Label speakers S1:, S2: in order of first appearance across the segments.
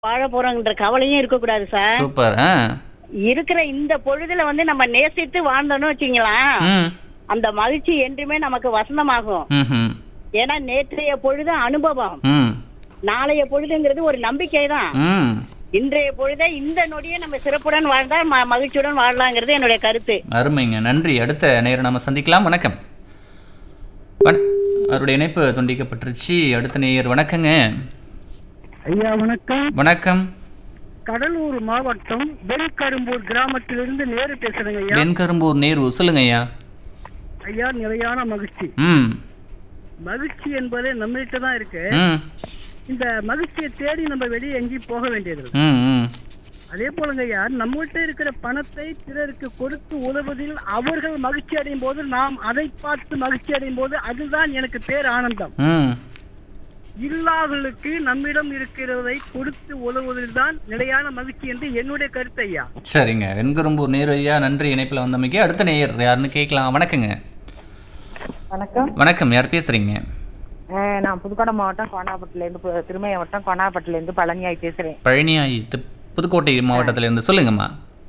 S1: வாழ போறோங்கிற கவலையும் இருக்கக்கூடாது சார்
S2: சூப்பர் ஆ
S1: இருக்கிற இந்த பொழுதுல வந்து நம்ம நேசித்து வாழ்ந்தோம்னு வச்சுங்களேன்
S2: ம்
S1: அந்த மகிழ்ச்சி என்றுமே நமக்கு வசந்தமாகும்
S2: ம்ஹும்.
S1: ஏன்னா நேற்றைய பொழுது அனுபவம்
S2: ம்
S1: நாளைய பொழுதுங்கிறது ஒரு நம்பிக்கை தான்
S2: ம்
S1: இன்றைய பொழுதை இந்த நொடியை நம்ம சிறப்புடன் வாழ்ந்தால் ம- மகிழ்ச்சியுடன் வாழலாங்கிறது என்னுடைய கருத்து
S2: அருமைங்க நன்றி அடுத்த நேரம் நம்ம சந்திக்கலாம் வணக்கம் வண- அவருடைய இணைப்பு துண்டிக்கப்பட்டுருச்சு அடுத்த நேயர் வணக்கங்க
S3: ஐயா வணக்கம்
S2: வணக்கம்
S3: கடலூர் மாவட்டம் வெண்கரும்பூர் கிராமத்திலிருந்து நேரு பேசுறேங்க ஐயா
S2: வெண்கரும்பூர் நேரு சொல்லுங்க ஐயா
S3: ஐயா நிலையான மகிழ்ச்சி
S2: ம்
S3: மகிழ்ச்சி என்பது நம்மகிட்ட தான் இருக்கு
S2: ம்
S3: இந்த மகிழ்ச்சியை தேடி நம்ம வெளியே எங்கேயும் போக வேண்டியது இல்லை.
S2: ம் ம்
S3: அதே போலங்க ஐயா நம்மகிட்ட இருக்கிற பணத்தை பிறருக்கு கொடுத்து உதவுவதில் அவர்கள் மகிழ்ச்சி அடையும் போது நாம் அதை பார்த்து மகிழ்ச்சி அடையும் போது அதுதான் எனக்கு பேர் ஆனந்தம்
S2: ம்
S3: இல்லாதவர்களுக்கு நம்மிடம் இருக்கிறதை கொடுத்து உதவுவதில் தான் நிலையான மகிழ்ச்சி என்று என்னுடைய கருத்து ஐயா
S2: சரிங்க வெண்கரும்பூர் நேரு ஐயா நன்றி இணைப்பில் வந்தமைக்கு அடுத்த நேயர் யாருன்னு கேட்கலாம் வணக்கங்க
S4: வணக்கம்
S2: வணக்கம் யார் பேசுறீங்க
S4: அஹ் நான் புதுக்கோட்டை மாவட்டம் கோனாப்பட்டிலேருந்து பு- திருமய வட்டம் கோனாப்பட்டிலேருந்து பழனியாய் பேசுகிறேன்
S2: பழனியாய் தி- புதுக்கோட்டை மாவட்டத்துல இருந்து சொல்லுங்கம்மா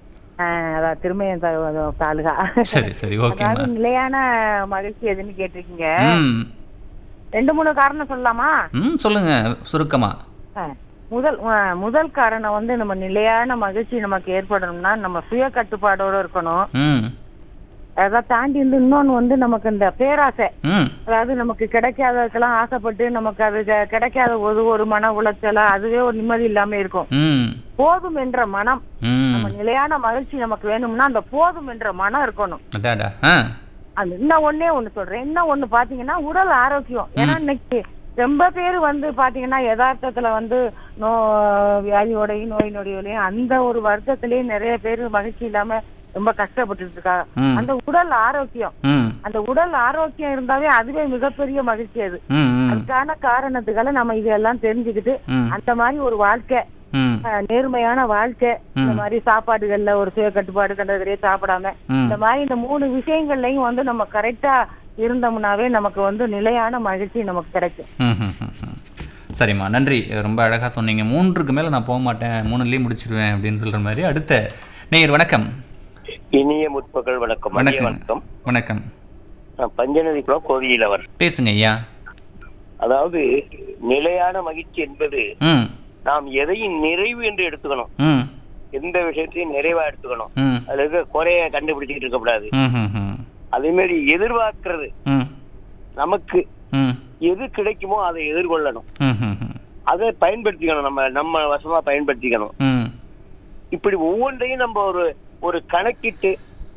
S4: அதான் திருமயம் த- தாலுகா
S2: சரி சரி ஓகேம்மா
S4: அதாவது நிலையான மகிழ்ச்சி எதுன்னு கேட்டிருக்கீங்க
S2: ம்
S4: ரெண்டு மூணு காரணம் சொல்லலாமா
S2: ம் சொல்லுங்க சுருக்கமா
S4: அஹ் முதல் அஹ் முதல் காரணம் வந்து நம்ம நிலையான மகிழ்ச்சி நமக்கு ஏற்படணும்னா நம்ம சுய கட்டுப்பாடோட இருக்கணும்
S2: ம்
S4: அதை தாண்டி வந்து இன்னொன்னு வந்து நமக்கு இந்த பேராசை
S2: ம்
S4: அதாவது நமக்கு கிடைக்காததுக்கெல்லாம் ஆசைப்பட்டு நமக்கு அது கெ- கிடைக்காத ஒரு ஒரு மன உளைச்சலா அதுவே ஒரு நிம்மதி இல்லாம இருக்கும்
S2: ம்
S4: போதும் என்ற மனம்
S2: ம்
S4: நம்ம நிலையான மகிழ்ச்சி நமக்கு வேணும்னா அந்த போதும் என்ற மனம் இருக்கணும்
S2: அடாடா ஆ
S4: அந்த இன்னும் ஒண்ணே ஒண்ணு சொல்றேன் இன்னும் ஒண்ணு பாத்தீங்கன்னா உடல் ஆரோக்கியம் ஏன்னா இன்னைக்கு ரொம்ப பேர் வந்து பாத்தீங்கன்னா யதார்த்தத்துல வந்து நோ வியாதியோடையும் நோய் நொடியோடையும் அந்த ஒரு வருத்தத்திலேயே நிறைய பேர் மகிழ்ச்சி இல்லாம ரொம்ப கஷ்டப்பட்டுட்டு இருக்காங்க
S2: ம்
S4: அந்த உடல் ஆரோக்கியம்
S2: ம்
S4: அந்த உடல் ஆரோக்கியம் இருந்தாவே அதுவே மிகப்பெரிய மகிழ்ச்சி அது
S2: ம் ம்
S4: அதுக்கான காரணத்துக்கால நம்ம இதெல்லாம் தெரிஞ்சுக்கிட்டு
S2: ம்
S4: அந்த மாதிரி ஒரு வாழ்க்கை
S2: ம்
S4: அஹ், நேர்மையான வாழ்க்கை இந்த மாதிரி சாப்பாடுகள்ல ஒரு சுய கட்டுப்பாடு கண்டதுலயே சாப்பிடாம
S2: ம்
S4: இந்த மாதிரி இந்த மூணு விஷயங்கள்லயும் வந்து நம்ம கரெக்டா இருந்தோம்னாவே நமக்கு வந்து நிலையான மகிழ்ச்சி நமக்கு கிடைக்கும்
S2: ம், ம், ம், ம். சரிம்மா நன்றி ரொம்ப அழகா சொன்னீங்க மூன்றுக்கு மேல நான் போக மாட்டேன் மூணுலயே முடிச்சிருவேன் அப்படின்னு சொல்ற மாதிரி அடுத்த நேயர் வணக்கம்
S5: இனிய முற்பகல் வணக்கம் மதிய
S2: வணக்கம்
S5: வணக்கம்
S2: வணக்கம்
S5: நான் பஞ்சநதி குளம் கோவிலவர்
S2: பேசுங்க ஐயா
S5: அதாவது நிலையான மகிழ்ச்சி என்பது
S2: ம்
S5: நாம் எதையும் நிறைவு என்று எடுத்துக்கணும்
S2: ம்
S5: எந்த விஷயத்தையும் நிறைவா எடுத்துக்கணும்
S2: ம்
S5: அதுல இருக்க குறைய கண்டுபிடிச்சிட்டு இருக்கக்கூடாது
S2: ம் ம் ம்
S5: அதே மாதிரி எதிர்பார்க்கிறது
S2: ம்
S5: நமக்கு
S2: ம்
S5: எது கிடைக்குமோ அதை எதிர்கொள்ளணும்
S2: ம் ம் ம்
S5: அதை பயன்படுத்திக்கணும் நம்ம நம்ம வசமா பயன்படுத்திக்கணும்
S2: ம்
S5: இப்படி ஒவ்வொன்றையும் நம்ம ஒரு ஒரு கணக்கிட்டு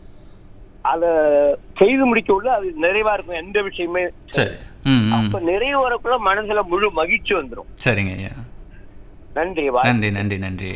S5: அத செய்து முடிக்க உள்ள அது நிறைவா இருக்கும் எந்த விஷயமே
S2: சரி ம் ம்
S5: அப்ப நிறைவு வரக்குள்ள மனசுல முழு மகிழ்ச்சி வந்துடும்
S2: சரிங்க ஐயா
S5: நன்றி வா
S2: நன்றி நன்றி நன்றி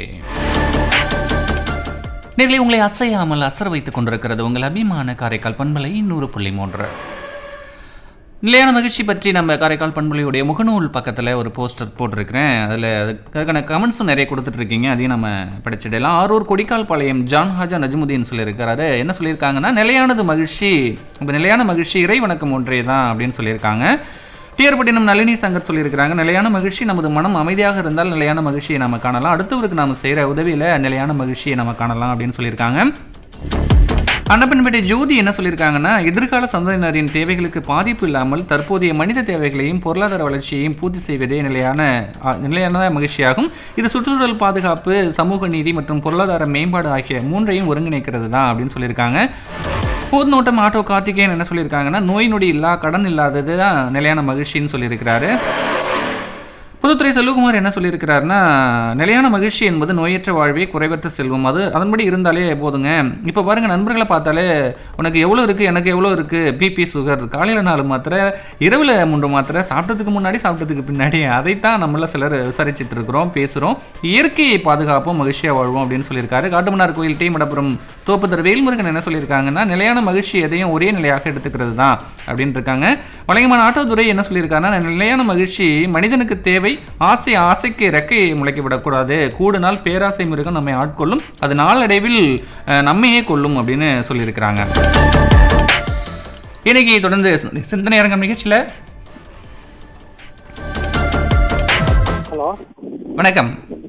S2: நேர்களை உங்களை அசையாமல் அசர வைத்துக் கொண்டிருக்கிறது உங்கள் அபிமான காரைக்கால் பண்பலை நூறு புள்ளி மூன்று நிலையான மகிழ்ச்சி பற்றி நம்ம காரைக்கால் பண்பலையுடைய முகநூல் பக்கத்தில் ஒரு போஸ்டர் போட்டிருக்கிறேன் அதில் அதுக்கான கமெண்ட்ஸும் நிறைய கொடுத்துட்டு இருக்கீங்க அதையும் நம்ம படிச்சிடலாம் ஆரூர் கொடிக்கால் பாளையம் ஜான் ஹாஜா நஜ்முதீன் சொல்லியிருக்கிறாரு என்ன சொல்லியிருக்காங்கன்னா நிலையானது மகிழ்ச்சி இப்போ நிலையான மகிழ்ச்சி இறை வணக்கம் ஒன்றே தான் அப்படின்னு சொல்லியிருக்காங்க டிஆர்பட்டினம் நளினி சங்கர் சொல்லியிருக்கிறாங்க நிலையான மகிழ்ச்சி நமது மனம் அமைதியாக இருந்தால் நிலையான மகிழ்ச்சியை நம்ம காணலாம் அடுத்தவருக்கு நாம செய்கிற உதவியில் நிலையான மகிழ்ச்சியை நம்ம காணலாம் அப்படின்னு சொல்லியிருக்காங்க அன்னப்பன்பேட்டை ஜோதி என்ன சொல்லியிருக்காங்கன்னா எதிர்கால சந்ததியினரின் தேவைகளுக்கு பாதிப்பு இல்லாமல் தற்போதைய மனித தேவைகளையும் பொருளாதார வளர்ச்சியையும் பூர்த்தி செய்வதே நிலையான அ, நிலையான மகிழ்ச்சியாகும் இது சுற்றுச்சூழல் பாதுகாப்பு சமூக நீதி மற்றும் பொருளாதார மேம்பாடு ஆகிய மூன்றையும் ஒருங்கிணைக்கிறது தான் அப்படின்னு சொல்லியிருக்காங்க போர்நோட்டம் ஆட்டோ கார்த்திகேயன் என்ன சொல்லியிருக்காங்கன்னா நோய் நொடி இல்லா கடன் இல்லாதது தான் நிலையான மகிழ்ச்சின்னு சொல்லியிருக்கிறாரு புதுத்துறை செல்வகுமார் என்ன சொல்லியிருக்கிறாருன்னா நிலையான மகிழ்ச்சி என்பது நோயற்ற வாழ்வே குறைவற்ற செல்வம் அது அதன்படி இருந்தாலே போதுங்க இப்போ பாருங்க நண்பர்களை பார்த்தாலே உனக்கு எவ்வளோ இருக்குது எனக்கு எவ்வளோ இருக்குது பிபி சுகர் காலையில் நாலு மாத்திரை இரவில் மூன்று மாத்திரை சாப்பிட்டதுக்கு முன்னாடி சாப்பிட்டதுக்கு பின்னாடி அதைத்தான் நம்மள சிலர் விசாரிச்சுட்டு இருக்கிறோம் பேசுகிறோம் இயற்கையை பாதுகாப்போம் மகிழ்ச்சியாக வாழ்வோம் அப்படின்னு சொல்லியிருக்காரு காட்டுமன்னார் கோயில் டி மடப்புறம் தோப்புத்தர் வேல்முருகன் என்ன சொல்லியிருக்காங்கன்னா நிலையான மகிழ்ச்சி எதையும் ஒரே நிலையாக எடுத்துக்கிறது தான் அப்படின்னு இருக்காங்க வழங்கமான ஆட்டோதுரை என்ன சொல்லியிருக்காங்கன்னா நிலையான மகிழ்ச்சி மனிதனுக்கு தேவை ஆசை ஆசைக்கு ரெக்கையை முளைக்க விடக்கூடாது கூடுனால் பேராசை மிருகம் நம்மை ஆட்கொள்ளும் அது நாளடைவில் அஹ், நம்மையே கொல்லும் அப்படின்னு சொல்லியிருக்கிறாங்க இன்னைக்கு தொடர்ந்து சிந்தனை அரங்கம் நிகழ்ச்சியில்
S3: ஹலோ
S2: வணக்கம்